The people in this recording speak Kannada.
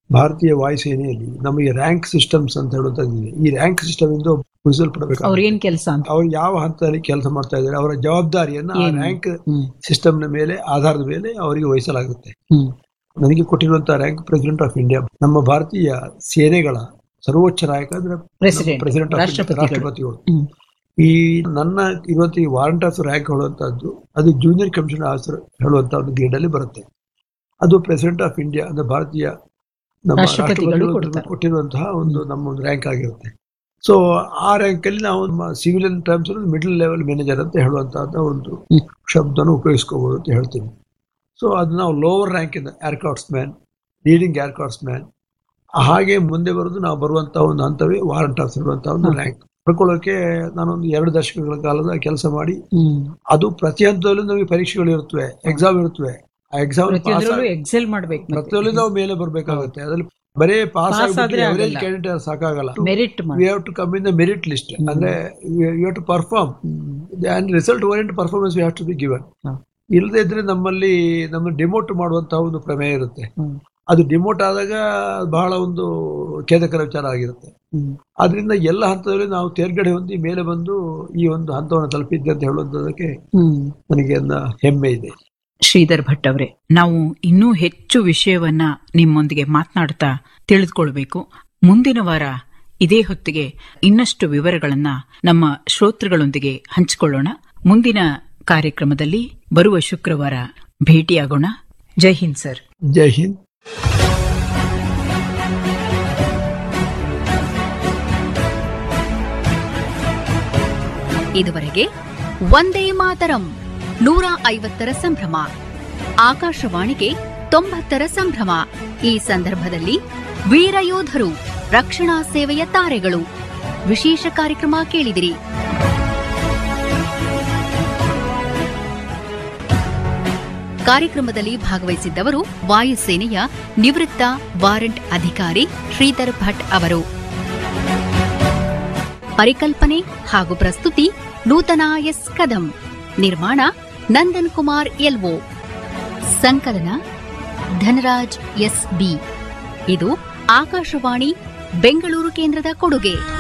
ಭಾರತೀಯ ವಾಯುಸೇನೆಯಲ್ಲಿ ನಮಗೆ ರ್ಯಾಂಕ್ ಸಿಸ್ಟಮ್ಸ್ ಅಂತ ಹೇಳುವಂತದ್ದಿದೆ ಈ ರ್ಯಾಂಕ್ ಸಿಸ್ಟಮ್ ಇಂದ ಗುರುತಿಸಲ್ಪಡಬೇಕು ಅವ್ರ ಏನ್ ಕೆಲಸ ಅಂತ ಅವರು ಯಾವ ಹಂತದಲ್ಲಿ ಕೆಲಸ ಮಾಡ್ತಾ ಇದ್ದಾರೆ ಅವರ ಜವಾಬ್ದಾರಿಯನ್ನ ಆ ಏನು? ರ್ಯಾಂಕ್ ಹ್ಮ್ ಸಿಸ್ಟಮ್ ನ ಮೇಲೆ ಆಧಾರದ ಮೇಲೆ ಅವರಿಗೆ ವಹಿಸಲಾಗುತ್ತೆ ಹ್ಮ್ ನನಗೆ ಕೊಟ್ಟಿರುವಂತಹ ರ್ಯಾಂಕ್ ಪ್ರೆಸಿಡೆಂಟ್ ಆಫ್ ಇಂಡಿಯಾ ನಮ್ಮ ಭಾರತೀಯ ಸೇನೆಗಳ ಸರ್ವೋಚ್ಚ ನಾಯಕ ಅಂದ್ರೆ President, ಪ್ರೆಸಿಡೆಂಟ್ ಆಫ್ ರಾಷ್ಟ್ರಪತಿಗಳು. ರಾಷ್ಟ್ರಪತಿಗಳು ಹ್ಮ್ ಈ ನನ್ನ ಇರುವಂತ ಈ ವಾರಂಟ್ ಆಫ್ ರ್ಯಾಂಕ್ ಹೇಳುವಂತಹದ್ದು ಅದು ಜೂನಿಯರ್ ಕಮಿಷನರ್ ಆಫೀಸರ್ ಹೇಳುವಂತ ಒಂದು ಗ್ರೇಡ್ ಅಲ್ಲಿ ಬರುತ್ತೆ ಅದು ಪ್ರೆಸಿಡೆಂಟ್ ಆಫ್ ಇಂಡಿಯಾ ಅಂದ್ರೆ ಭಾರತೀಯ ನಮ್ಮ ರಾಷ್ಟ್ರಪತಿಗಳು ರಾಷ್ಟ್ರಪತಿಗಳು ಕೊಡ್ತಾರೆ. ಕೊಟ್ಟಿರುವಂತಹ ಒಂದು ನಮ್ಮ ಒಂದು ರ್ಯಾಂಕ್ ಆಗಿರುತ್ತೆ ಸೊ ಆ ರ್ಯಾಂಕ್ ಅಲ್ಲಿ ನಾವು civilian terms middle level manager ಅಂತ ಹೇಳುವಂತಹ ಒಂದು ಹ್ಮ್. ಶಬ್ದನ ಉಪಯೋಗಿಸ್ಕೋಬಹುದು ಅಂತ ಹೇಳ್ತೀನಿ ಸೊ ಅದು ನಾವು ಲೋವರ್ ರ್ಯಾಂಕ್ ಇಂದ aircraftsman leading aircraftsman ಹಾಗೆ ಮುಂದೆ ಬರೋದು ನಾವು ಬರುವಂತಹ ಒಂದು ಹಂತವೇ ವಾರಂಟ್ ಆಫ್ ಹೇಳುವಂತಹ ಒಂದು ಹ್ಮ್. ರ್ಯಾಂಕ್ ಪಡ್ಕೊಳ್ಳೋಕೆ ನಾನೊಂದು ಎರಡು ದಶಕಗಳ ಕಾಲದ ಕೆಲಸ ಮಾಡಿ ಹ್ಮ್ ಅದು ಪ್ರತಿ ಹಂತದಲ್ಲೂ ನಮಗೆ ಪರೀಕ್ಷೆಗಳು ಇರುತ್ತವೆ ಎಕ್ಸಾಮ್ ಇರುತ್ತವೆ ಆ ಎಕ್ಸಾಮ್ ಪ್ರತಿಯೊಂದರಲ್ಲೂ ಎಕ್ಸೆಲ್ ಮಾಡ್ಬೇಕು ಪ್ರತಿಯೊಂದು ನಾವು ಮೇಲೆ ಬರಬೇಕಾಗುತ್ತೆ ಅದ್ರಲ್ಲಿ ಬರೇ ಪಾಸ್ Pass ಆದ್ರೆ ಅವರೇಜ್ ಆಗಲ್ಲ. ಕ್ಯಾಂಡಿಡೇಟ್ ಸಾಕಾಗಲ್ಲ merit we have to come in the merit list ಅಂದ್ರೆ you have to perform and result oriented performance we have to be given hmm. ಇಲ್ಲದೆ ಇದ್ರೆ ನಮ್ಮಲ್ಲಿ ನಮ್ಮ ಡಿಮೋಟ್ ಮಾಡುವಂತಹ ಒಂದು ಪ್ರಮೇಯ ಇರುತ್ತೆ ಅದು ಡಿಮೋಟ್ ಆದಾಗ ಬಹಳ ಒಂದು ಖೇದಕರ ವಿಚಾರ ಆಗಿರುತ್ತೆ ಆದ್ರಿಂದ ಎಲ್ಲ ಹಂತದಲ್ಲಿ ನಾವು ತೇರ್ಗಡೆ ಹೊಂದಿ ಮೇಲೆ ಬಂದು ಈ ಒಂದು ಹಂತವನ್ನು ತಲುಪಿದ್ದೆ ಅಂತ ಹೇಳುವಂತದಕ್ಕೆ ನನಗೆ ಒಂದು ಹೆಮ್ಮೆ ಇದೆ ಶ್ರೀಧರ್ ಭಟ್ ಅವರೇ ನಾವು ಇನ್ನೂ ಹೆಚ್ಚು ವಿಷಯವನ್ನ ನಿಮ್ಮೊಂದಿಗೆ ಮಾತನಾಡ್ತಾ ತಿಳಿದುಕೊಳ್ಬೇಕು ಮುಂದಿನ ವಾರ ಇದೇ ಹೊತ್ತಿಗೆ ಇನ್ನಷ್ಟು ವಿವರಗಳನ್ನ ನಮ್ಮ ಶ್ರೋತೃಗಳೊಂದಿಗೆ ಹಂಚಿಕೊಳ್ಳೋಣ ಮುಂದಿನ ಕಾರ್ಯಕ್ರಮದಲ್ಲಿ ಬರುವ ಶುಕ್ರವಾರ ಭೇಟಿಯಾಗೋಣ ಜೈ ಹಿಂದ್ ಸರ್ ಜೈ ಹಿಂದ್ ಇದುವರೆಗೆ ಒಂದೇ ಮಾತರಂ ನೂರ ಐವತ್ತರ ಸಂಭ್ರಮ ಆಕಾಶವಾಣಿಗೆ ತೊಂಬತ್ತರ ಸಂಭ್ರಮ ಈ ಸಂದರ್ಭದಲ್ಲಿ ವೀರಯೋಧರು ರಕ್ಷಣಾ ಸೇವೆಯ ತಾರೆಗಳು ವಿಶೇಷ ಕಾರ್ಯಕ್ರಮ ಕೇಳಿದಿರಿ ಕಾರ್ಯಕ್ರಮದಲ್ಲಿ ಭಾಗವಹಿಸಿದ್ದವರು ವಾಯುಸೇನೆಯ ನಿವೃತ್ತ ವಾರಂಟ್ ಅಧಿಕಾರಿ ಶ್ರೀಧರ್ ಭಟ್ ಅವರು ಪರಿಕಲ್ಪನೆ ಹಾಗೂ ಪ್ರಸ್ತುತಿ ನೂತನ ಎಸ್ ಕದಂ ನಿರ್ಮಾಣ ನಂದನ್ ಕುಮಾರ್ ಎಲ್ಒ ಸಂಕಲನ ಧನರಾಜ್ ಎಸ್ ಬಿ ಇದು ಆಕಾಶವಾಣಿ ಬೆಂಗಳೂರು ಕೇಂದ್ರದ ಕೊಡುಗೆ